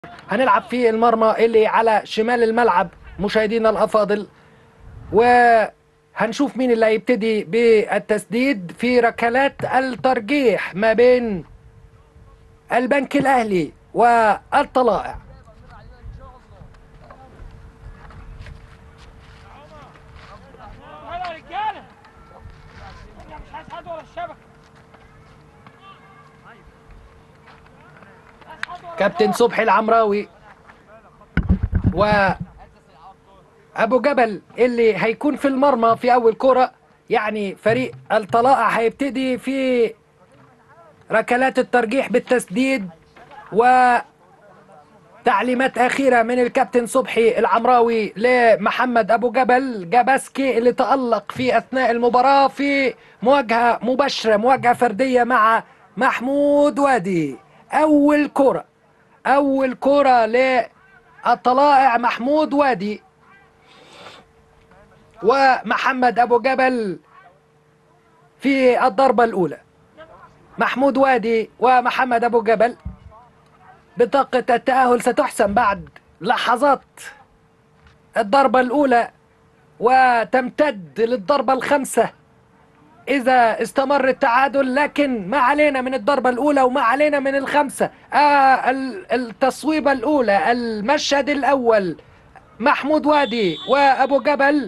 هنلعب في المرمى اللي على شمال الملعب مشاهدينا الافاضل وهنشوف مين اللي هيبتدي بالتسديد في ركلات الترجيح ما بين البنك الاهلي والطلائع يلا يا رجاله احنا مش عايز حد ورا الشبكه عايز حد ورا كابتن الجول. صبحي العمراوي و ابو جبل اللي هيكون في المرمى في اول كرة يعني فريق الطلائع هيبتدي في ركلات الترجيح بالتسديد و تعليمات أخيرة من الكابتن صبحي العمراوي لمحمد أبو جبل جاباسكي اللي تألق في أثناء المباراة في مواجهة مباشرة مواجهة فردية مع محمود وادي أول كرة أول كرة للطلائع محمود وادي ومحمد أبو جبل في الضربة الأولى محمود وادي ومحمد أبو جبل بطاقة التأهل ستحسم بعد لحظات الضربة الأولى وتمتد للضربة الخامسة إذا استمر التعادل لكن ما علينا من الضربة الأولى وما علينا من الخامسة آه ال- التصويبة الأولى المشهد الأول محمود وادي وأبو جبل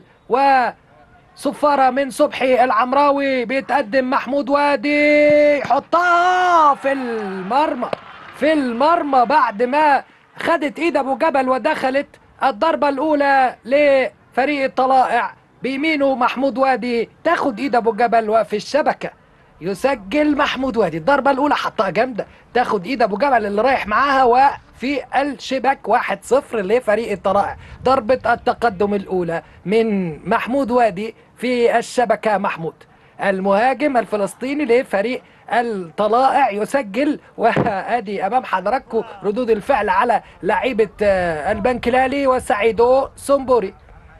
وصفارة من صبحي العمراوي بيتقدم محمود وادي يحطها في المرمى في المرمى بعد ما خدت ايد ابو جبل ودخلت الضربة الاولى لفريق الطلائع بيمينه محمود وادي تاخد ايد ابو جبل وفي الشبكة يسجل محمود وادي الضربة الاولى حطها جامدة تاخد ايد ابو جبل اللي رايح معاها وفي الشباك 1-0 لفريق الطلائع ضربة التقدم الاولى من محمود وادي في الشبكة محمود المهاجم الفلسطيني لفريق الطلائع يسجل وادي امام حضراتكم ردود الفعل على لعيبه آه، البنك الاهلي وسعيدو سومبوري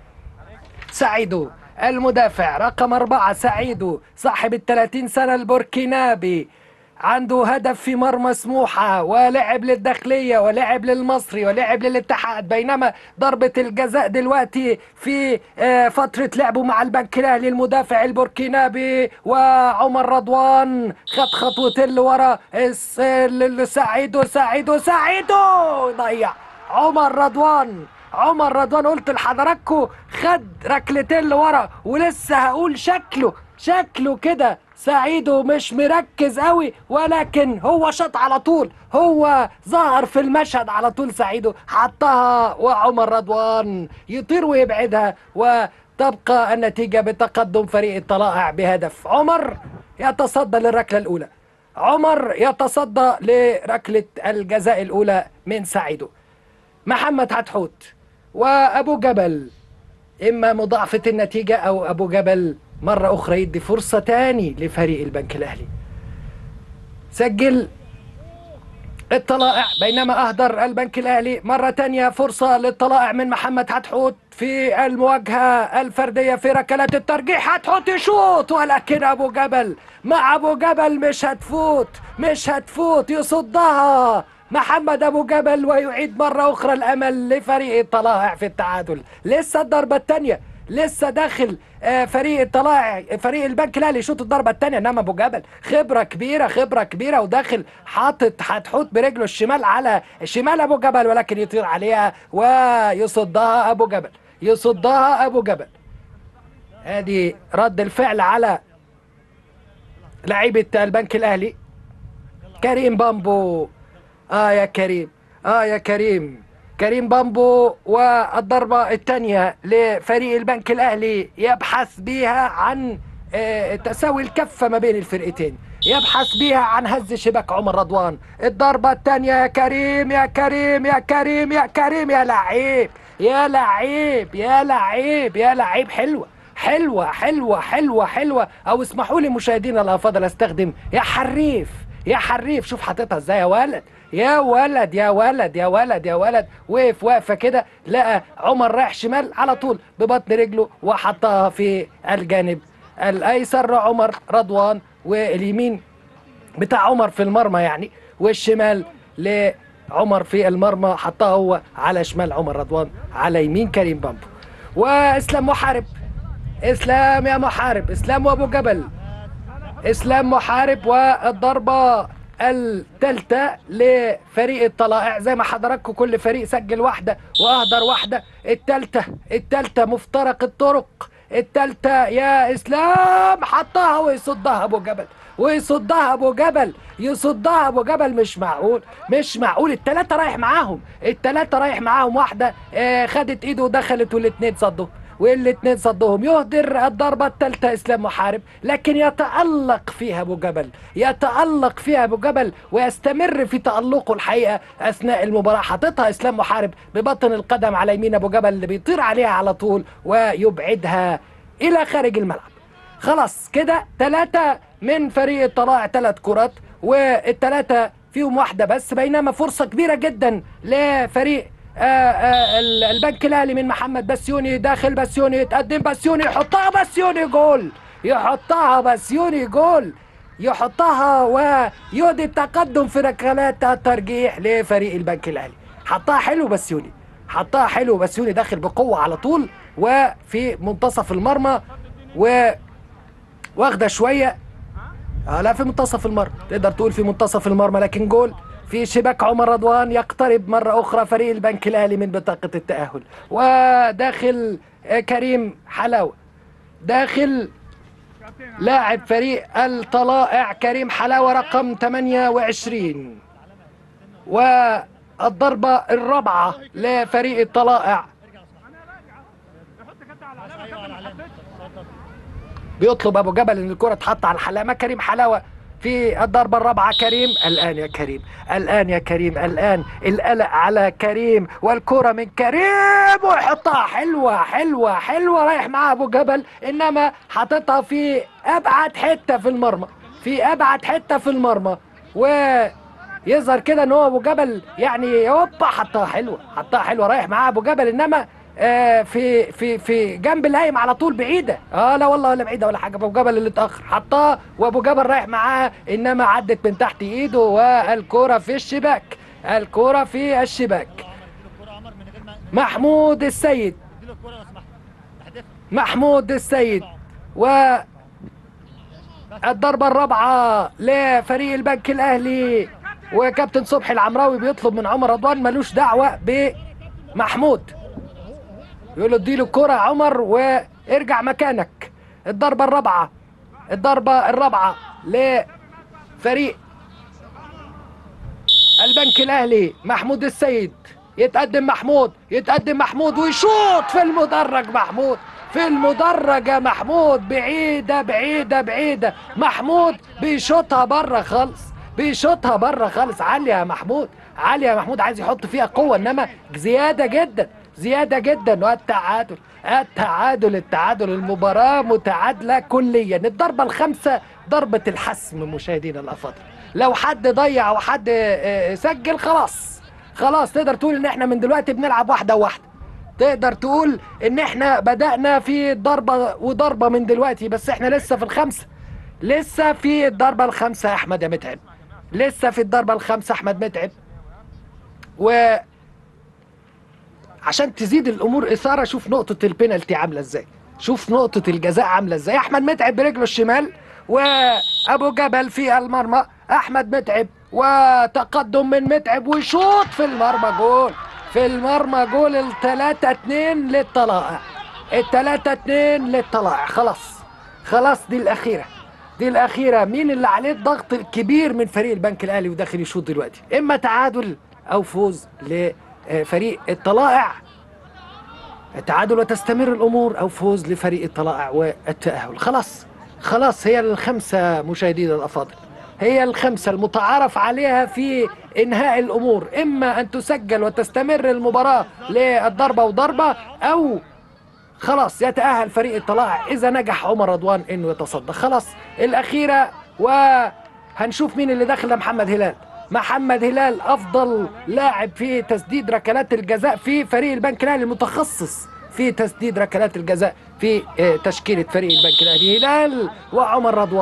سعيدو المدافع رقم أربعة سعيدو صاحب الثلاثين سنة البوركينابي عنده هدف في مرمى سموحة ولعب للداخلية ولعب للمصري ولعب للاتحاد بينما ضربة الجزاء دلوقتي في آه، فترة لعبه مع البنك الأهلي المدافع البوركينابي وعمر رضوان خد خطوتين لورا الس- ال- ال- سعيدو سعيدو سعيدو ضيع عمر رضوان عمر رضوان قلت لحضراتكم خد ركلتين لورا ولسه هقول شكله شكله كده سعيده مش مركز قوي ولكن هو شاط على طول هو ظهر في المشهد على طول سعيده حطها وعمر رضوان يطير ويبعدها وتبقى النتيجة بتقدم فريق الطلائع بهدف عمر يتصدى للركلة الأولى عمر يتصدى لركلة الجزاء الأولى من سعيده محمد حتحوت وابو جبل اما مضاعفه النتيجه او ابو جبل مره اخرى يدي فرصه تاني لفريق البنك الاهلي سجل الطلائع بينما اهدر البنك الاهلي مره تانية فرصه للطلائع من محمد حتحوت في المواجهه الفرديه في ركلات الترجيح حتحوت يشوط ولكن ابو جبل مع ابو جبل مش هتفوت مش هتفوت يصدها محمد ابو جبل ويعيد مره اخرى الامل لفريق الطلائع في التعادل لسه الضربه الثانيه لسه داخل آه، فريق الطلائع فريق البنك الاهلي يشوط الضربه الثانيه انما ابو جبل خبره كبيره خبره كبيره وداخل حاطط هتحط برجله الشمال على شمال ابو جبل ولكن يطير عليها ويصدها ابو جبل يصدها ابو جبل ادي رد الفعل على لعيبه البنك الاهلي كريم بامبو اه يا كريم اه يا كريم كريم بامبو والضربة الثانية لفريق البنك الأهلي يبحث بها عن آه، تساوي الكفة ما بين الفرقتين يبحث بها عن هز شباك عمر رضوان الضربة الثانية يا كريم يا كريم يا كريم يا كريم يا لعيب يا لعيب يا لعيب يا لعيب حلوة حلوة حلوة حلوة حلوة أو اسمحوا لي مشاهدينا الأفاضل أستخدم يا حريف يا حريف شوف حاططها ازاي يا ولد يا ولد يا ولد يا ولد يا ولد وقف واقفه كده لقى عمر رايح شمال على طول ببطن رجله وحطها في الجانب الايسر عمر رضوان واليمين بتاع عمر في المرمى يعني والشمال عمر في المرمى حطها هو على شمال عمر رضوان على يمين كريم بامبو واسلام محارب اسلام يا محارب اسلام وابو جبل اسلام محارب والضربه الثالثه لفريق الطلائع زي ما حضراتكم كل فريق سجل واحده واهدر واحده الثالثه الثالثه مفترق الطرق الثالثه يا اسلام حطها ويصدها ابو جبل ويصدها ابو جبل يصدها ابو جبل مش معقول مش معقول الثلاثه رايح معاهم الثلاثه رايح معاهم واحده آه خدت ايده ودخلت والاثنين صدوا والاثنين صدهم يهدر الضربة الثالثة إسلام محارب لكن يتألق فيها أبو جبل يتألق فيها أبو جبل ويستمر في تألقه الحقيقة أثناء المباراة حاططها إسلام محارب ببطن القدم على يمين أبو جبل اللي بيطير عليها على طول ويبعدها إلى خارج الملعب خلاص كده ثلاثة من فريق الطلائع ثلاث كرات والثلاثة فيهم واحدة بس بينما فرصة كبيرة جدا لفريق آه آه ال- البنك الاهلي من محمد بسيوني داخل بسيوني يتقدم بسيوني يحطها بسيوني جول يحطها بسيوني جول يحطها ويودي التقدم في ركلات الترجيح لفريق البنك الاهلي حطها حلو بسيوني حطها حلو بسيوني داخل بقوه على طول وفي منتصف المرمى و واخده شويه آه لا في منتصف المرمى تقدر تقول في منتصف المرمى لكن جول في شباك عمر رضوان يقترب مرة أخرى فريق البنك الأهلي من بطاقة التأهل وداخل آه، كريم حلاوة داخل لاعب فريق الطلائع كريم حلاوة رقم 28 والضربة الرابعة لفريق الطلائع يحط كابتن على العلامه كابتن ما حطيتش بيطلب ابو جبل ان الكره تحط على الحلامه كريم حلاوه في الضربه الرابعه كريم الان يا كريم الان يا كريم الان القلق على كريم والكره من كريم ويحطها حلوه حلوه حلوه رايح معاه ابو جبل انما حاططها في ابعد حته في المرمى في ابعد حته في المرمى و يظهر كده ان هو ابو جبل يعني هوبا حطها حلوه حطها حلوه رايح معاه ابو جبل انما آه في في في جنب الهايم على طول بعيده اه لا والله ولا بعيده ولا حاجه ابو جبل اللي اتاخر حطها وابو جبل رايح معاه انما عدت من تحت ايده والكوره في الشباك الكوره في الشباك الكرة عمر من غير ما محمود السيد اديله الكرة لو سمحت تحدفها محمود السيد و الضربة الرابعة لفريق البنك الأهلي وكابتن صبحي العمراوي بيطلب من عمر رضوان ملوش دعوة بمحمود يقول له اديله الكرة يا عمر وارجع مكانك الضربة الرابعة الضربة الرابعة لفريق البنك الاهلي محمود السيد يتقدم محمود يتقدم محمود ويشوط في المدرج محمود في المدرج يا محمود بعيدة بعيدة بعيدة محمود بيشوطها بره خالص بيشوطها بره خالص عالية يا محمود عالية يا محمود عايز يحط فيها قوة انما زيادة جدا زيادة جدا والتعادل التعادل التعادل المباراة متعادلة كليا الضربة الخامسة ضربة الحسم مشاهدينا الأفاضل لو حد ضيع او حد آه، سجل خلاص خلاص تقدر تقول ان احنا من دلوقتي بنلعب واحدة واحدة تقدر تقول ان احنا بدأنا في ضربة وضربة من دلوقتي بس احنا لسه في الخمسة لسه في الضربة الخامسة يا احمد يا متعب لسه في الضربة الخامسة احمد متعب و عشان تزيد الامور اثاره شوف نقطه البينالتي عامله ازاي شوف نقطه الجزاء عامله ازاي احمد متعب برجله الشمال وابو جبل في المرمى احمد متعب وتقدم من متعب ويشوط في المرمى جول في المرمى جول الثلاثة اتنين للطلائع الثلاثة اتنين للطلائع خلاص خلاص دي الأخيرة دي الأخيرة مين اللي عليه الضغط الكبير من فريق البنك الأهلي وداخل يشوط دلوقتي إما تعادل أو فوز لفريق الطلائع التعادل وتستمر الامور او فوز لفريق الطلائع والتاهل خلاص خلاص هي الخمسه مشاهدينا الافاضل هي الخمسه المتعارف عليها في انهاء الامور اما ان تسجل وتستمر المباراه للضربه وضربه او خلاص يتأهل فريق الطلائع إذا نجح عمر رضوان إنه يتصدى خلاص الأخيرة وهنشوف مين اللي داخل ده محمد هلال محمد هلال أفضل لاعب في تسديد ركلات الجزاء في فريق البنك الأهلي المتخصص في تسديد ركلات الجزاء في آه، تشكيلة فريق البنك الأهلي هلال وعمر رضوان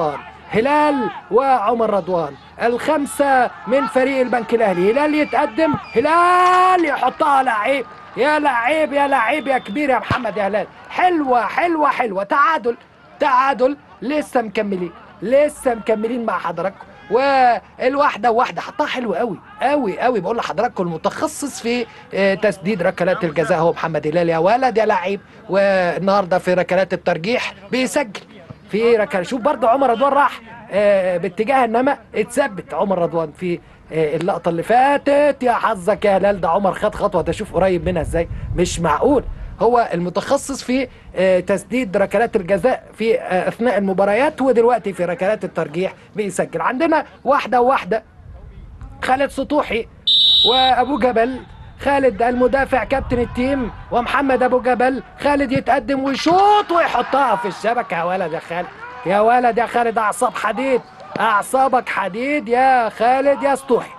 هلال وعمر رضوان الخمسة من فريق البنك الأهلي هلال يتقدم هلال يحطها لعيب يا لعيب يا لعيب يا كبير يا محمد يا هلال حلوة حلوة حلوة تعادل تعادل لسه مكملين لسه مكملين مع حضراتكم والواحدة واحدة حطها حلو قوي قوي قوي بقول لحضراتكم المتخصص في آه، تسديد ركلات الجزاء هو محمد هلال يا ولد يا لعيب والنهارده في ركلات الترجيح بيسجل في ركله شوف برضه عمر رضوان راح آه، باتجاه انما اتثبت عمر رضوان في آه، اللقطه اللي فاتت يا حظك يا هلال ده عمر خد خطوه ده شوف قريب منها ازاي مش معقول هو المتخصص في آه، تسديد ركلات الجزاء في آه، اثناء المباريات ودلوقتي في ركلات الترجيح بيسجل عندنا واحده واحده خالد سطوحي وابو جبل خالد المدافع كابتن التيم ومحمد ابو جبل خالد يتقدم ويشوط ويحطها في الشبكه يا ولد يا خالد يا ولد يا خالد اعصاب حديد اعصابك حديد يا خالد يا سطوحي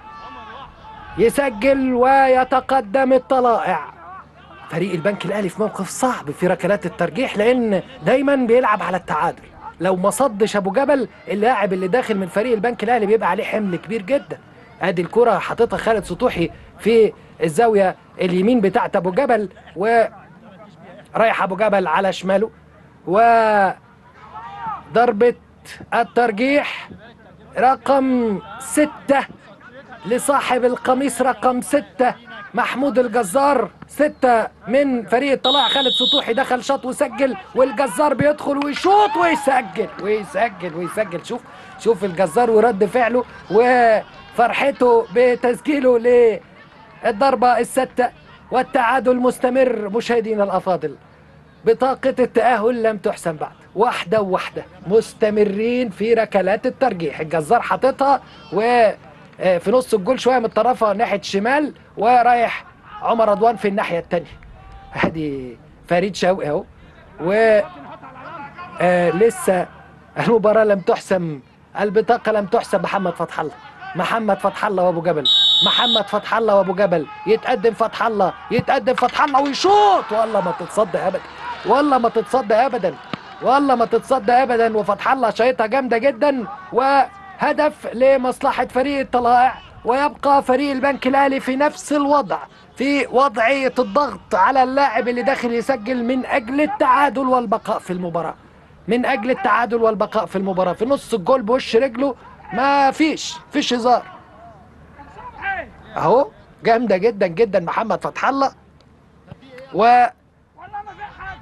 يسجل ويتقدم الطلائع فريق البنك الاهلي في موقف صعب في ركلات الترجيح لان دايما بيلعب على التعادل لو ما صدش ابو جبل اللاعب اللي داخل من فريق البنك الاهلي بيبقى عليه حمل كبير جدا ادي الكره حاططها خالد سطوحي في الزاويه اليمين بتاعت ابو جبل ورايح ابو جبل على شماله وضربه الترجيح رقم ستة لصاحب القميص رقم ستة محمود الجزار ستة من فريق الطلائع خالد سطوحي دخل شاط وسجل والجزار بيدخل ويشوط ويسجل ويسجل ويسجل شوف شوف الجزار ورد فعله وفرحته بتسجيله للضربة الستة والتعادل مستمر مشاهدينا الأفاضل بطاقة التأهل لم تحسم بعد واحدة وواحدة مستمرين في ركلات الترجيح الجزار حاططها و آه، في نص الجول شوية متطرفة ناحية الشمال ورايح عمر رضوان في الناحية التانية ادي فريد شوقي اهو و آه لسه المباراة لم تحسم البطاقة لم تحسم محمد فتح الله محمد فتح الله وابو جبل محمد فتح الله وابو جبل يتقدم فتح الله يتقدم فتح الله ويشوط والله ما تتصدى ابدا والله ما تتصدى ابدا والله ما تتصدى ابدا وفتح الله شايطها جامده جدا وهدف لمصلحه فريق الطلائع ويبقى فريق البنك الاهلي في نفس الوضع في وضعيه الضغط على اللاعب اللي داخل يسجل من اجل التعادل والبقاء في المباراه من اجل التعادل والبقاء في المباراه في نص الجول بوش رجله ما فيش فيش هزار اهو جامده جدا جدا محمد فتح الله و والله ما في حاجه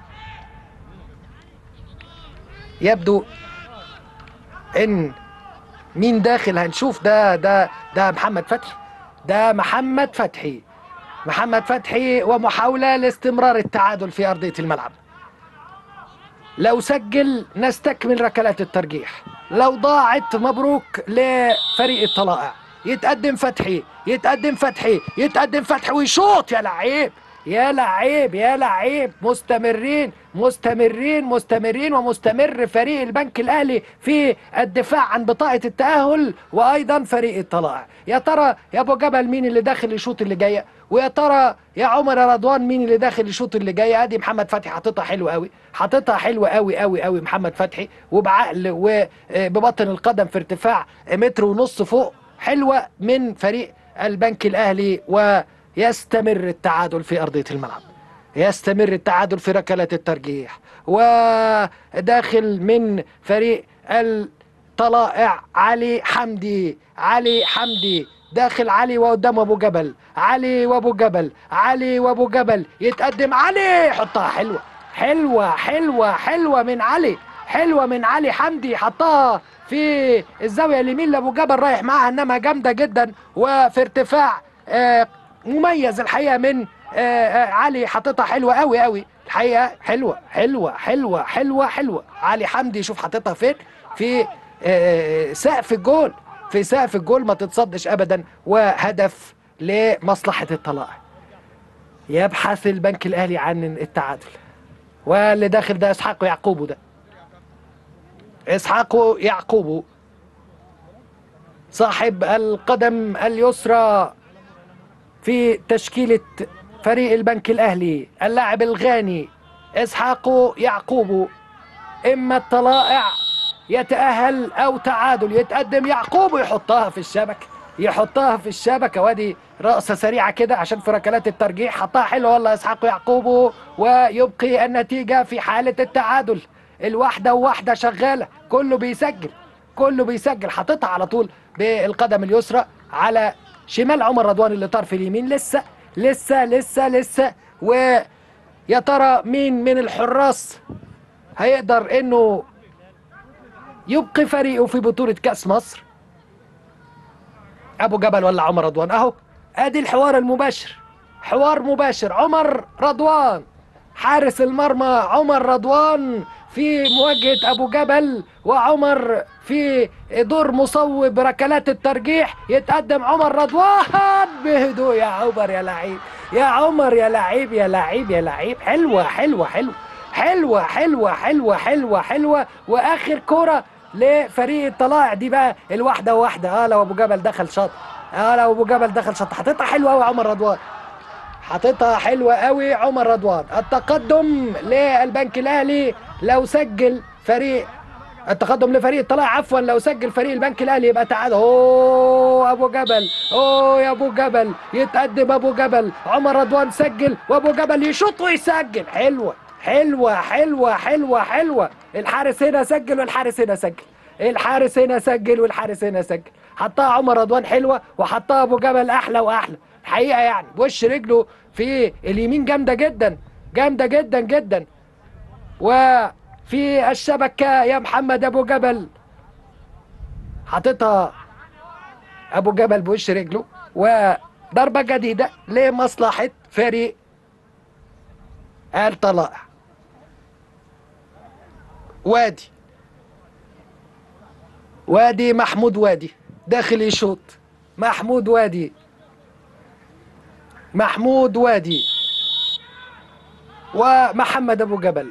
يبدو ان مين داخل هنشوف ده ده ده محمد فتحي ده محمد فتحي محمد فتحي ومحاولة لاستمرار التعادل في أرضية الملعب لو سجل نستكمل ركلات الترجيح لو ضاعت مبروك لفريق الطلائع يتقدم فتحي يتقدم فتحي يتقدم فتحي ويشوط يا لعيب يا لعيب يا لعيب مستمرين مستمرين مستمرين ومستمر فريق البنك الاهلي في الدفاع عن بطاقه التاهل وايضا فريق الطلائع يا ترى يا ابو جبل مين اللي داخل يشوط اللي جايه ويا ترى يا عمر يا رضوان مين اللي داخل يشوط اللي جايه ادي محمد فتحي حاططها حلو قوي حاططها حلو قوي قوي قوي محمد فتحي وبعقل وببطن القدم في ارتفاع متر ونص فوق حلوه من فريق البنك الاهلي ويستمر التعادل في ارضيه الملعب يستمر التعادل في ركلات الترجيح وداخل من فريق الطلائع علي حمدي علي حمدي داخل علي وقدام ابو جبل علي وابو جبل علي وابو جبل يتقدم علي حطها حلوه حلوه حلوه حلوه من علي حلوه من علي حمدي حطها في الزاويه اليمين لابو جبل رايح معاها انما جامده جدا وفي ارتفاع آه، مميز الحقيقه من آه، آه، علي حاططها حلوه قوي قوي الحقيقه حلوه حلوه حلوه حلوه حلوه علي حمدي شوف حاططها فين في آه، سقف الجول في سقف الجول ما تتصدش ابدا وهدف لمصلحه الطلائع يبحث البنك الاهلي عن التعادل واللي داخل ده اسحاق يعقوب ده اسحاق يعقوب صاحب القدم اليسرى في تشكيلة فريق البنك الأهلي اللاعب الغاني إسحاق يعقوب إما الطلائع يتأهل أو تعادل يتقدم يعقوب ويحطها في الشبكة يحطها في الشبكة وادي رأسة سريعة كده عشان في ركلات الترجيح حطها حلوة والله إسحاق يعقوب ويبقي النتيجة في حالة التعادل الواحدة وواحدة شغالة كله بيسجل كله بيسجل حاططها على طول بالقدم اليسرى على شمال عمر رضوان اللي طار في اليمين لسه لسه لسه لسه ويا ترى مين من الحراس هيقدر انه يبقي فريقه في بطولة كأس مصر ابو جبل ولا عمر رضوان اهو ادي الحوار المباشر حوار مباشر عمر رضوان حارس المرمى عمر رضوان في مواجهة ابو جبل وعمر في دور مصوب ركلات الترجيح يتقدم عمر رضوان بهدوء يا عمر يا لعيب يا عمر يا لعيب يا لعيب يا لعيب حلوة حلوة حلوة حلوة حلوة حلوة حلوة حلوة واخر كرة لفريق الطلائع دي بقى الواحدة واحدة اه لو ابو جبل دخل شاط اه لو ابو جبل دخل شاط حاططها حلوة قوي عمر رضوان حاططها حلوة قوي عمر رضوان التقدم للبنك الاهلي لو سجل فريق التقدم لفريق الطلائع عفوا لو سجل فريق البنك الاهلي يبقى تعادل اوه ابو جبل اوه يا ابو جبل يتقدم ابو جبل عمر رضوان سجل وابو جبل يشوط ويسجل حلوه حلوه حلوه حلوه حلوه الحارس هنا سجل والحارس هنا سجل الحارس هنا سجل والحارس هنا سجل حطها عمر رضوان حلوه وحطها ابو جبل احلى واحلى الحقيقه يعني وش رجله في اليمين جامده جدا جامده جدا جدا وفي الشبكه يا محمد ابو جبل حاططها ابو جبل بوش رجله وضربه جديده لمصلحه فريق الطلائع وادي وادي محمود وادي داخل يشوط محمود وادي محمود وادي ومحمد ابو جبل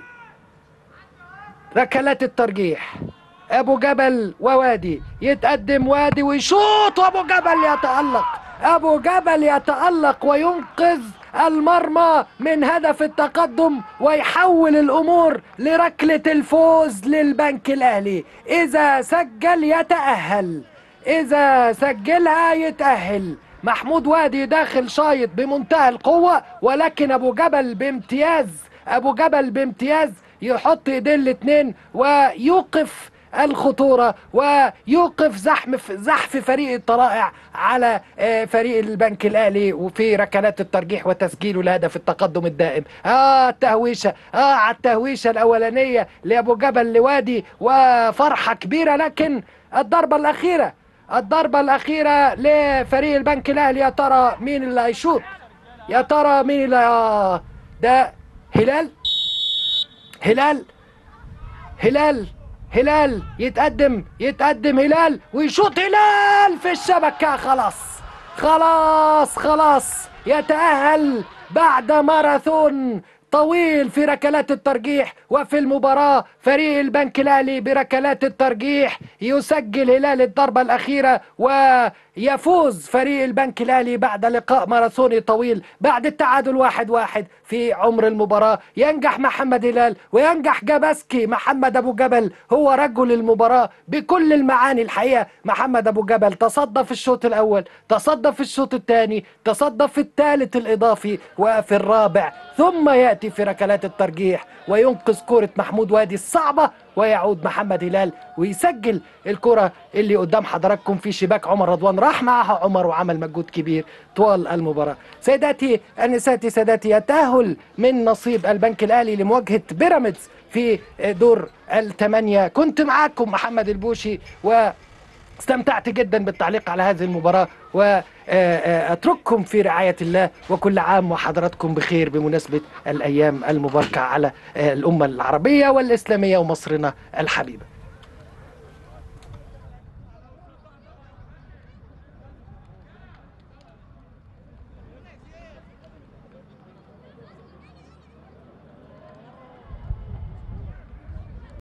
ركلات الترجيح ابو جبل ووادي يتقدم وادي ويشوط وابو جبل يتالق ابو جبل يتالق وينقذ المرمى من هدف التقدم ويحول الامور لركله الفوز للبنك الاهلي اذا سجل يتاهل اذا سجلها يتاهل محمود وادي داخل شايط بمنتهى القوه ولكن ابو جبل بامتياز ابو جبل بامتياز يحط ايدين الاثنين ويوقف الخطورة ويوقف زحف زحف فريق الطلائع على آه، فريق البنك الأهلي وفي ركلات الترجيح وتسجيله لهدف التقدم الدائم آه التهويشة آه على التهويشة الأولانية لأبو جبل لوادي وفرحة كبيرة لكن الضربة الأخيرة الضربة الأخيرة لفريق البنك الأهلي يا ترى مين اللي هيشوط يا ترى مين اللي آه ده هلال هلال هلال هلال يتقدم يتقدم هلال ويشوط هلال في الشبكة خلاص خلاص خلاص يتأهل بعد ماراثون طويل في ركلات الترجيح وفي المباراة فريق البنك الأهلي بركلات الترجيح يسجل هلال الضربة الأخيرة ويفوز فريق البنك الأهلي بعد لقاء ماراثوني طويل بعد التعادل واحد واحد في عمر المباراة ينجح محمد هلال وينجح جاباسكي محمد أبو جبل هو رجل المباراة بكل المعاني الحقيقة محمد أبو جبل تصدى في الشوط الأول تصدى في الشوط الثاني تصدى في الثالث الإضافي وفي الرابع ثم يأتي في ركلات الترجيح وينقذ كرة محمود وادي الصعبة ويعود محمد هلال ويسجل الكرة اللي قدام حضراتكم في شباك عمر رضوان راح معها عمر وعمل مجهود كبير طوال المباراة سيداتي النساتي سادتي التأهل من نصيب البنك الأهلي لمواجهة بيراميدز في دور الثمانية كنت معاكم محمد البوشي و استمتعت جدا بالتعليق على هذه المباراة وأترككم في رعاية الله وكل عام وحضراتكم بخير بمناسبة الأيام المباركة على الأمة العربية والإسلامية ومصرنا الحبيبة